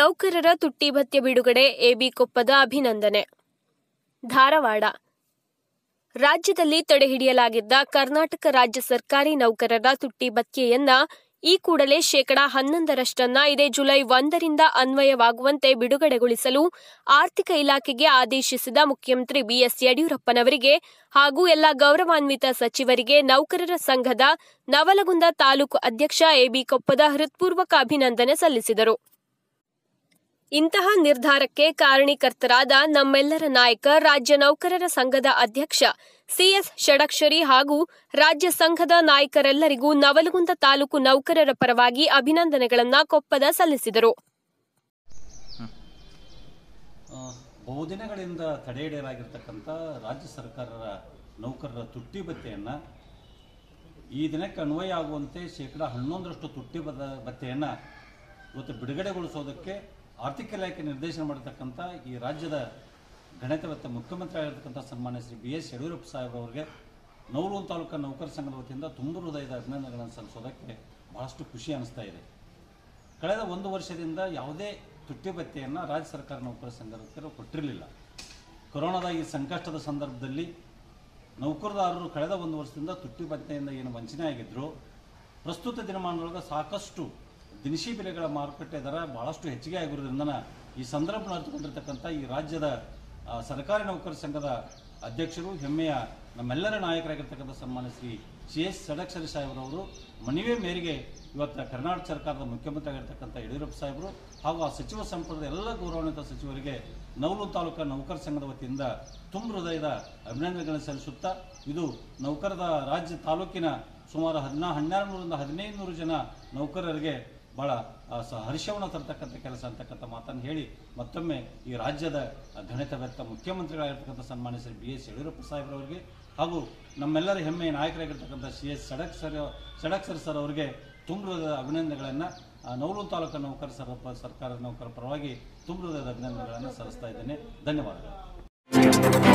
ನೌಕರರ ತುಟ್ಟಿ ಭತ್ಯೆ ಬಿಡುಗಡೆ ಎಬಿ ಕೊಪ್ಪದ ಅಭಿನಂದನೆ ಧಾರವಾಡ ರಾಜ್ಯದಲ್ಲಿ ತಡೆಹಿಡಿಯಲಾಗಿದ್ದ ಕರ್ನಾಟಕ ರಾಜ್ಯ ಸರ್ಕಾರಿ ನೌಕರರ ತುಟ್ಟಿ ಭತ್ಯೆಯನ್ನ ಈ ಕೂಡಲೇ ಶೇಕಡಾ ಹನ್ನೊಂದರಷ್ಟನ್ನ ಇದೇ ಜುಲೈ ಒಂದರಿಂದ ಅನ್ವಯವಾಗುವಂತೆ ಬಿಡುಗಡೆಗೊಳಿಸಲು ಆರ್ಥಿಕ ಇಲಾಖೆಗೆ ಆದೇಶಿಸಿದ ಮುಖ್ಯಮಂತ್ರಿ ಬಿಎಸ್ ಯಡಿಯೂರಪ್ಪನವರಿಗೆ ಹಾಗೂ ಎಲ್ಲ ಗೌರವಾನ್ವಿತ ಸಚಿವರಿಗೆ ನೌಕರರ ಸಂಘದ ನವಲಗುಂದ ತಾಲೂಕು ಅಧ್ಯಕ್ಷ ಎಬಿ ಕೊಪ್ಪದ ಹೃತ್ಪೂರ್ವಕ ಅಭಿನಂದನೆ ಸಲ್ಲಿಸಿದರು ಇಂತಹ ನಿರ್ಧಾರಕ್ಕೆ ಕಾರಣೀಕರ್ತರಾದ ನಮ್ಮೆಲ್ಲರ ನಾಯಕ ರಾಜ್ಯ ನೌಕರರ ಸಂಘದ ಅಧ್ಯಕ್ಷ ಸಿಎಸ್ ಷಡಕ್ಷರಿ ಹಾಗೂ ರಾಜ್ಯ ಸಂಘದ ನಾಯಕರೆಲ್ಲರಿಗೂ ನವಲಗುಂದ ತಾಲೂಕು ನೌಕರರ ಪರವಾಗಿ ಅಭಿನಂದನೆಗಳನ್ನ ಕೊಪ್ಪದ ಸಲ್ಲಿಸಿದರು ಆ, ಬಹುದಿನಗಳಿಂದ ತಡೆ ಹಿಡಿಯಲಾಗಿರ್ತಕ್ಕಂಥ ರಾಜ್ಯ ಸರ್ಕಾರದ ನೌಕರರ ತುಟ್ಟಿ ಭತ್ಯೆಯನ್ನು ಈ ದಿನಕ್ಕೆ ಅನ್ವಯ ಆಗುವಂತೆ ಶೇಕಡ ಹನ್ನೊಂದರಷ್ಟು ತುಟ್ಟಿ ಬದ ಭತ್ಯೆಯನ್ನು ಇವತ್ತು ಬಿಡುಗಡೆಗೊಳಿಸೋದಕ್ಕೆ ಆರ್ಥಿಕ ಇಲಾಖೆ ನಿರ್ದೇಶನ ಮಾಡಿರ್ತಕ್ಕಂಥ ಈ ರಾಜ್ಯದ ಗಣಿತವೆತ್ತ ಮುಖ್ಯಮಂತ್ರಿ ಆಗಿರ್ತಕ್ಕಂಥ ಸನ್ಮಾನ್ಯ ಶ್ರೀ ಬಿ ಎಸ್ ಯಡಿಯೂರಪ್ಪ ಸಾಹೇಬ್ರವರಿಗೆ ನವಲೂರು ತಾಲೂಕು ನೌಕರ ಸಂಘದ ವತಿಯಿಂದ ತುಂಬ ಹೃದಯದ ಅಭಿನಂದನೆಗಳನ್ನು ಸಲ್ಲಿಸೋದಕ್ಕೆ ಬಹಳಷ್ಟು ಖುಷಿ ಅನಿಸ್ತಾ ಇದೆ ಕಳೆದ ಒಂದು ವರ್ಷದಿಂದ ಯಾವುದೇ ತುಟ್ಟಿ ಭತ್ಯೆಯನ್ನು ರಾಜ್ಯ ಸರ್ಕಾರ ನೌಕರ ಸಂಘದವರು ಕೊಟ್ಟಿರಲಿಲ್ಲ ಕೊರೋನಾದ ಈ ಸಂಕಷ್ಟದ ಸಂದರ್ಭದಲ್ಲಿ ನೌಕರದಾರರು ಕಳೆದ ಒಂದು ವರ್ಷದಿಂದ ತುಟ್ಟಿ ಭತ್ಯೆಯಿಂದ ಏನು ವಂಚನೆ ಆಗಿದ್ರು ಪ್ರಸ್ತುತ ದಿನಮಾನದೊಳಗೆ ಸಾಕಷ್ಟು ದಿನಸಿ ಬೆಲೆಗಳ ಮಾರುಕಟ್ಟೆ ದರ ಬಹಳಷ್ಟು ಹೆಚ್ಚಿಗೆ ಆಗಿರೋದ್ರಿಂದ ಈ ಸಂದರ್ಭ ಅರಿತುಕೊಂಡಿರ್ತಕ್ಕಂಥ ಈ ರಾಜ್ಯದ ಆ, ಸರ್ಕಾರಿ ನೌಕರ ಸಂಘದ ಅಧ್ಯಕ್ಷರು ಹೆಮ್ಮೆಯ ನಮ್ಮೆಲ್ಲರ ನಾಯಕರಾಗಿರ್ತಕ್ಕಂಥ ಸನ್ಮಾನ್ಯ ಶ್ರೀ ಸಿ ಎಸ್ ಸಡಕ್ಷರಿ ಸಾಹೇಬ್ರವರು ಮನವಿ ಮೇರೆಗೆ ಇವತ್ತು ಕರ್ನಾಟಕ ಸರ್ಕಾರದ ಮುಖ್ಯಮಂತ್ರಿ ಆಗಿರ್ತಕ್ಕಂಥ ಯಡಿಯೂರಪ್ಪ ಸಾಹೇಬರು ಹಾಗೂ ಆ ಸಚಿವ ಸಂಪುಟದ ಎಲ್ಲ ಗೌರವಾನ್ವಿತ ಸಚಿವರಿಗೆ ನವಲೂರು ತಾಲೂಕು ನೌಕರ ಸಂಘದ ವತಿಯಿಂದ ತುಂಬ ಹೃದಯದ ಅಭಿನಂದನೆಗಳನ್ನು ಸಲ್ಲಿಸುತ್ತಾ ಇದು ನೌಕರದ ರಾಜ್ಯ ತಾಲೂಕಿನ ಸುಮಾರು ಹದಿನಾ ಹನ್ನೆರಡು ನೂರಿಂದ ಹದಿನೈದು ನೂರು ಜನ ನೌಕರರಿಗೆ ಬಹಳ ಆ, ಸ ಹರ್ಷವನ್ನು ತರ್ತಕ್ಕಂಥ ಕೆಲಸ ಅಂತಕ್ಕಂಥ ಮಾತನ್ನು ಹೇಳಿ ಮತ್ತೊಮ್ಮೆ ಈ ರಾಜ್ಯದ ಗಣಿತವೆತ್ತ ಮುಖ್ಯಮಂತ್ರಿಗಳಾಗಿರ್ತಕ್ಕಂಥ ಸನ್ಮಾನ್ಯ ಶ್ರೀ ಬಿ ಎಸ್ ಯಡಿಯೂರಪ್ಪ ಸಾಹೇಬ್ರವರಿಗೆ ಹಾಗೂ ನಮ್ಮೆಲ್ಲರ ಹೆಮ್ಮೆಯ ನಾಯಕರಾಗಿರ್ತಕ್ಕಂಥ ಸಿ ಎಸ್ ಸಡಕ್ ಸರ್ ಸಡಕ್ ಸರ್ ಸರ್ ಅವರಿಗೆ ತುಂಬ್ರದ ಅಭಿನಂದನೆಗಳನ್ನು ನವಲೂರು ತಾಲೂಕು ನೌಕರ ಸರ್ ಸರ್ಕಾರದ ನೌಕರ ಪರವಾಗಿ ತುಂಬ್ರದ ಅಭಿನಂದನೆಗಳನ್ನು ಸಲ್ಲಿಸ್ತಾ ಇದ್ದೇನೆ ಧನ್ಯವಾದಗಳು